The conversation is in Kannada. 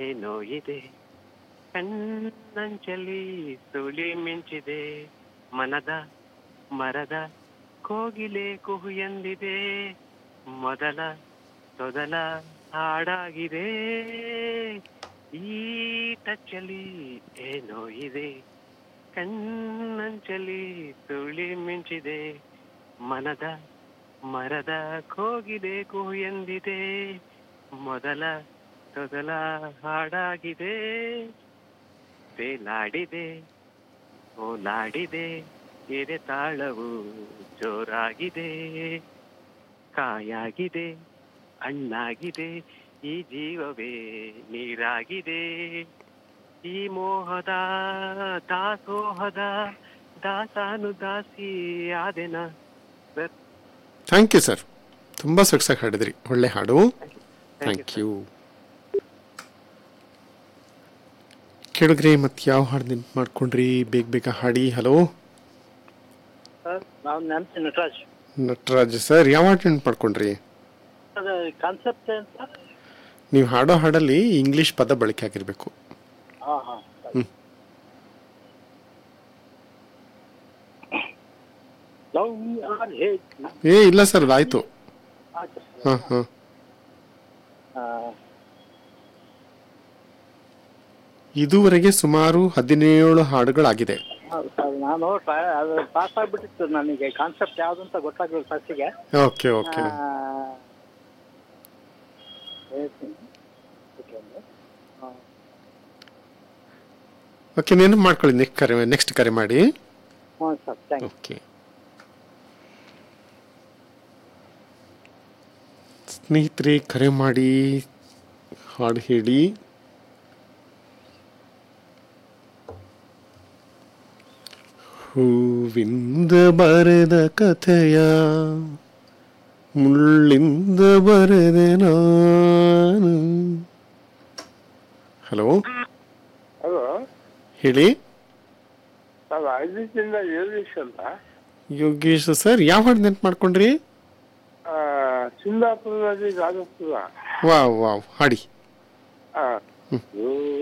ಏನೋ ಇದೆ ಕಣ್ಣಂಚಲಿ ಸುಳಿ ಮಿಂಚಿದೆ ಮನದ ಮರದ ಕೋಗಿಲೆ ಕುಹು ಎಂದಿದೆ ಮೊದಲ ತೊದಲ ಹಾಡಾಗಿದೆ ಈ ಟಚ್ಚಲಿ ಏನೋ ಇದೆ ಕಣ್ಣಂಚಲಿ ಸುಳಿ ಮಿಂಚಿದೆ ಮನದ ಮರದ ಕೋಗಿದೆ ಕುಹು ಎಂದಿದೆ ಮೊದಲ ತೊದಲ ಹಾಡಾಗಿದೆ ತೇಲಾಡಿದೆ ಓಲಾಡಿದೆ ಎದೆ ತಾಳವು ಜೋರಾಗಿದೆ ಕಾಯಾಗಿದೆ ಹಣ್ಣಾಗಿದೆ ಈ ಜೀವವೇ ನೀರಾಗಿದೆ ಈ ಮೋಹದ ದಾಸೋಹದ ದಾಸಾನು ದಾಸಿ ಆದೆನ ಸರ್ ಥ್ಯಾಂಕ್ ಯು ಸರ್ ತುಂಬ ಸೊಗಸಾಗಿ ಹಾಡಿದ್ರಿ ಒಳ್ಳೆ ಹಾಡು ಥ್ಯಾಂಕ್ ಯು ಕೇಳಿದ್ರಿ ಮತ್ತೆ ಯಾವ ಹಾಡು ನೆನ್ಪು ಮಾಡ್ಕೊಂಡ್ರಿ ಬೇಗ ಬೇಗ ಹಾಡಿ ಹಲೋ ಸರ್ ನಾವು ನೆನಪು ನಟರಾಜ್ ನಟರಾಜ್ ಸರ್ ಯಾವ ಹಾಡು ನೆನ್ಪು ಮಾಡ್ಕೊಂಡ್ರಿ ಅದು ಕಾನ್ಸೆಪ್ಟ್ ಏನು ಸರ್ ನೀವು ಹಾಡೋ ಹಾಡಲ್ಲಿ ಇಂಗ್ಲಿಷ್ ಪದ ಬಳಕೆ ಆಗಿರಬೇಕು ಹಾಂ ಹಾಂ hmm. Love me or hate ಏ ಇಲ್ಲ ಸರ್ ಅದಾಯ್ತು ಹಾಂ ಹಾಂ ಇದುವರೆಗೆ ಸುಮಾರು ಹದಿನೇಳು ಹಾಡುಗಳಾಗಿದೆ ಹೌದು ಸರ್ ನಾನು ಟ್ರೈ ಅದು ಪಾಸ್ ಆಗಿಬಿಟ್ಟಿತ್ತು ನನಗೆ ಕಾನ್ಸೆಪ್ಟ್ ಯಾವುದು ಅಂತ ಗೊತ್ತಾಗಲಿಲ್ಲ ಫಸ್ಟಿಗೆ ಓಕೆ ಓಕೆ ಓಕೆ ನೆನಪು ಮಾಡ್ಕೊಳ್ಳಿ ನೆಕ್ಸ್ಟ್ ಕರೆ ನೆಕ್ಸ್ಟ್ ಕರೆ ಮಾಡಿ ಹ್ಞೂ ಸರ್ ಥ್ಯಾಂಕ್ ಓಕೆ ಸ್ನೇಹಿತರೆ ಕರೆ ಮಾಡಿ ಹಾಡು ಹೇಳಿ ಹೂವಿಂದ ಬರೆದ ಕಥೆಯ ಮುಳ್ಳಿಂದ ಬರೆದೆ ನಾನು ಹಲೋ ಹಲೋ ಹೇಳಿ ನಾವು ಐದರಿಂದ ಯೋಗೇಶ್ ಅಂತ ಯೋಗೇಶ್ ಸರ್ ಯಾವ ಹಾಡು ನೆನ್ಪು ಮಾಡ್ಕೊಂಡ್ರಿ ಆ, ಸಿಂಗಾಪುರದಲ್ಲಿ ರಾಜಪುರ ವಾವ್ ವಾವ್ ಹಾಡಿ ಆ,